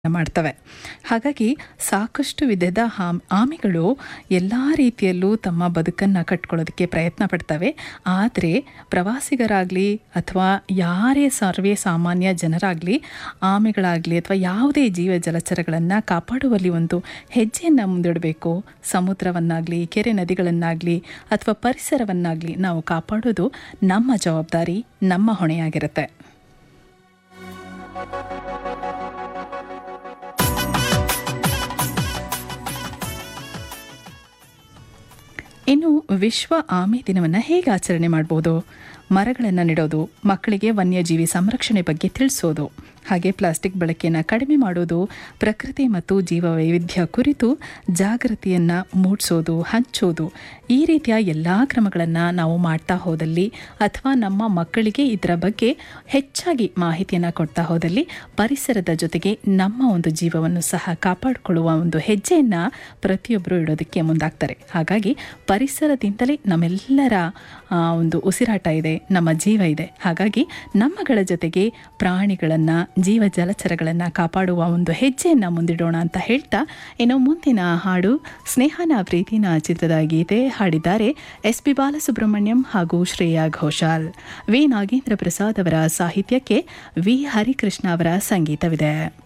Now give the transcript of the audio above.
ಮಾಡ್ತವೆ ಹಾಗಾಗಿ ಸಾಕಷ್ಟು ವಿಧದ ಹಾಮ್ ಆಮೆಗಳು ಎಲ್ಲ ರೀತಿಯಲ್ಲೂ ತಮ್ಮ ಬದುಕನ್ನು ಕಟ್ಕೊಳ್ಳೋದಕ್ಕೆ ಪ್ರಯತ್ನ ಪಡ್ತವೆ ಆದರೆ ಪ್ರವಾಸಿಗರಾಗಲಿ ಅಥವಾ ಯಾರೇ ಸರ್ವೇ ಸಾಮಾನ್ಯ ಜನರಾಗಲಿ ಆಮೆಗಳಾಗಲಿ ಅಥವಾ ಯಾವುದೇ ಜೀವ ಜಲಚರಗಳನ್ನು ಕಾಪಾಡುವಲ್ಲಿ ಒಂದು ಹೆಜ್ಜೆಯನ್ನು ಮುಂದಿಡಬೇಕು ಸಮುದ್ರವನ್ನಾಗಲಿ ಕೆರೆ ನದಿಗಳನ್ನಾಗಲಿ ಅಥವಾ ಪರಿಸರವನ್ನಾಗಲಿ ನಾವು ಕಾಪಾಡೋದು ನಮ್ಮ ಜವಾಬ್ದಾರಿ ನಮ್ಮ ಹೊಣೆಯಾಗಿರುತ್ತೆ ಇನ್ನು ವಿಶ್ವ ಆಮೆ ದಿನವನ್ನು ಹೇಗೆ ಆಚರಣೆ ಮಾಡ್ಬೋದು ಮರಗಳನ್ನು ನೆಡೋದು ಮಕ್ಕಳಿಗೆ ವನ್ಯಜೀವಿ ಸಂರಕ್ಷಣೆ ಬಗ್ಗೆ ತಿಳಿಸೋದು ಹಾಗೆ ಪ್ಲಾಸ್ಟಿಕ್ ಬಳಕೆಯನ್ನು ಕಡಿಮೆ ಮಾಡೋದು ಪ್ರಕೃತಿ ಮತ್ತು ಜೀವ ವೈವಿಧ್ಯ ಕುರಿತು ಜಾಗೃತಿಯನ್ನು ಮೂಡಿಸೋದು ಹಂಚೋದು ಈ ರೀತಿಯ ಎಲ್ಲ ಕ್ರಮಗಳನ್ನು ನಾವು ಮಾಡ್ತಾ ಹೋದಲ್ಲಿ ಅಥವಾ ನಮ್ಮ ಮಕ್ಕಳಿಗೆ ಇದರ ಬಗ್ಗೆ ಹೆಚ್ಚಾಗಿ ಮಾಹಿತಿಯನ್ನು ಕೊಡ್ತಾ ಹೋದಲ್ಲಿ ಪರಿಸರದ ಜೊತೆಗೆ ನಮ್ಮ ಒಂದು ಜೀವವನ್ನು ಸಹ ಕಾಪಾಡಿಕೊಳ್ಳುವ ಒಂದು ಹೆಜ್ಜೆಯನ್ನು ಪ್ರತಿಯೊಬ್ಬರು ಇಡೋದಕ್ಕೆ ಮುಂದಾಗ್ತಾರೆ ಹಾಗಾಗಿ ಪರಿಸರದಿಂದಲೇ ನಮ್ಮೆಲ್ಲರ ಆ, ಒಂದು ಉಸಿರಾಟ ಇದೆ ನಮ್ಮ ಜೀವ ಇದೆ ಹಾಗಾಗಿ ನಮ್ಮಗಳ ಜೊತೆಗೆ ಪ್ರಾಣಿಗಳನ್ನು ಜೀವ ಜಲಚರಗಳನ್ನು ಕಾಪಾಡುವ ಒಂದು ಹೆಜ್ಜೆಯನ್ನು ಮುಂದಿಡೋಣ ಅಂತ ಹೇಳ್ತಾ ಇನ್ನು ಮುಂದಿನ ಹಾಡು ಸ್ನೇಹನ ಪ್ರೀತಿನ ಚಿತ್ರದ ಗೀತೆ ಹಾಡಿದ್ದಾರೆ ಎಸ್ ಪಿ ಬಾಲಸುಬ್ರಹ್ಮಣ್ಯಂ ಹಾಗೂ ಶ್ರೇಯಾ ಘೋಷಾಲ್ ವಿ ನಾಗೇಂದ್ರ ಪ್ರಸಾದ್ ಅವರ ಸಾಹಿತ್ಯಕ್ಕೆ ವಿ ಹರಿಕೃಷ್ಣ ಅವರ ಸಂಗೀತವಿದೆ